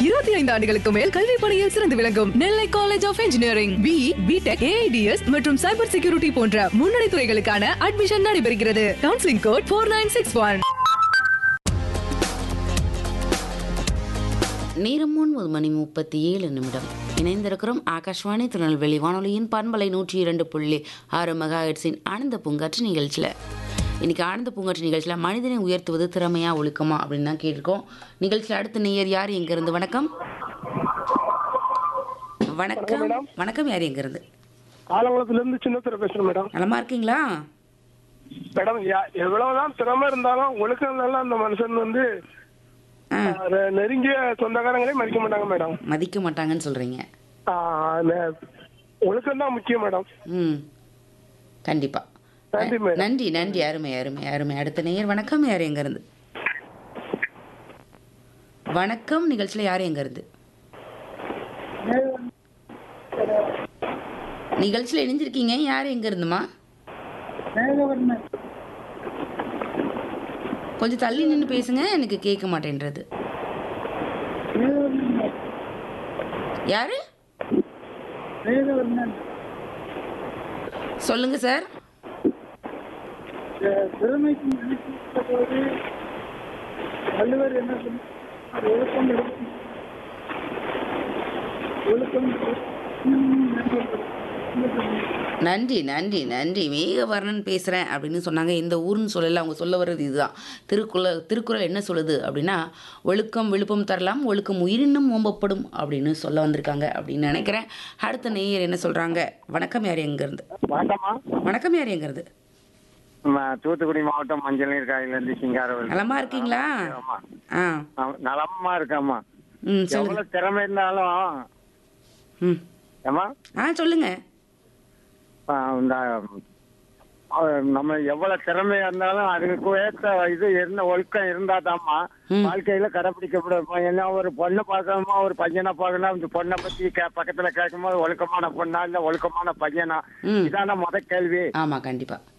இருபத்தி ஐந்து ஆண்டுகளுக்கு மேல் கல்வி பணியில் சிறந்து விளங்கும் Nellai college of engineering B B Tech AIDS மற்றும் சைபர் செக்யூரிட்டி போன்ற முன்னணி துறைகளுக்கான அட்மிஷன் நடைபெறுகிறது counselling code four nine six one நேரம் ஒன்பது மணி முப்பத்தி ஏழு நிமிடம் இணைந்திருக்கிறோம் ஆகாஷ்வாணி திருநெல்வேலி வானொலியின் பண்பலை நூற்றி இரண்டு புள்ளி ஆறு மெகாஹெட்ஸின் ஆனந்த பூங்காற்று நிகழ்ச்சியில் இன்னைக்கு ஆனந்த பூங்காற்று நிகழ்ச்சியில் மனிதனை உயர்த்துவது திறமையா ஒழுக்கமா அப்படின்னு தான் கேட்டிருக்கோம் நிகழ்ச்சியில் அடுத்த நேயர் யார் எங்கிருந்து வணக்கம் வணக்கம் வணக்கம் யார் எங்கிருந்து ஆலங்குளத்துல இருந்து சின்னத்துல பேசுறேன் மேடம் நலமா இருக்கீங்களா மேடம் யா- எவ்வளவுதான் திறமை இருந்தாலும் ஒழுக்கம் நல்லா அந்த மனுஷன் வந்து ஆ அஹ், நெருங்கிய சொந்தக்காரங்களே மதிக்க மாட்டாங்க மேடம் மதிக்க மாட்டாங்கன்னு சொல்றீங்க ஒழுக்கம் தான் முக்கியம் மேடம் ம் கண்டிப்பா நன்றி மேடம் நன்றி நன்றி அருமை அருமை அருமை அடுத்த நேயர் வணக்கம் யார் எங்க இருந்து வணக்கம் நிகழ்ச்சியில் யார் எங்க இருந்து நிகழ்ச்சியில் இணைஞ்சிருக்கீங்க யார் எங்க இருந்துமா கொஞ்சம் தள்ளி நின்று பேசுங்க எனக்கு கேட்க மாட்டேன்றது யாரு சொல்லுங்க சார் திறமைக்கு மதிப்பிட்டபோது வள்ளுவர் என்ன சொன்னார் ஒழுக்கம் இருக்கும். ஒழுக்கம் இன்னும் மேம்படுத்தணும். நன்றி நன்றி நன்றி மேகவர்ணன் பேசுகிறேன் அப்படின்னு சொன்னாங்க இந்த ஊர்னு சொல்லல அவங்க சொல்ல வர்றது இதுதான் திருக்குறள் திருக்குறள் என்ன சொல்லுது அப்படின்னா ஒழுக்கம் விழுப்பம் தரலாம் ஒழுக்கம் உயிரினும் ஓம்பப்படும் அப்படின்னு சொல்ல வந்திருக்காங்க அப்படின்னு நினைக்கிறேன் அடுத்த நேயர் என்ன சொல்கிறாங்க வணக்கம் யார் எங்கேருந்து வணக்கம்மா வணக்கம் யார் எங்கேருந்து ம- தூத்துக்குடி மாவட்டம் மஞ்சள் நீர் காயிலிருந்து சிங்காரவேல் நலமா இருக்கீங்களா ஆமா. ஆ ஆ, நலமா இருக்கம்மா ம் சொல்லுங்க எவ்வளவு திறமை இருந்தாலும் ம் ஏமா ஆ சொல்லுங்க இந்த ஆ, நம்ம எவ்வளவு திறமையா இருந்தாலும் அதுக்கு ஏற்ற இது இருந்த ஒழுக்கம் இருந்தாதாம்மா ம். வாழ்க்கையில கடைபிடிக்கப்படும் ஏன்னா ஒரு பொண்ணை பார்க்கணுமா ஒரு பையனை பார்க்கணும் இந்த பொண்ணை பத்தி கே- பக்கத்துல கேட்கும்போது ஒழுக்கமான பொண்ணா இல்ல ஒழுக்கமான பையனா ம். இதான முத கேள்வி ஆமாம் கண்டிப்பாக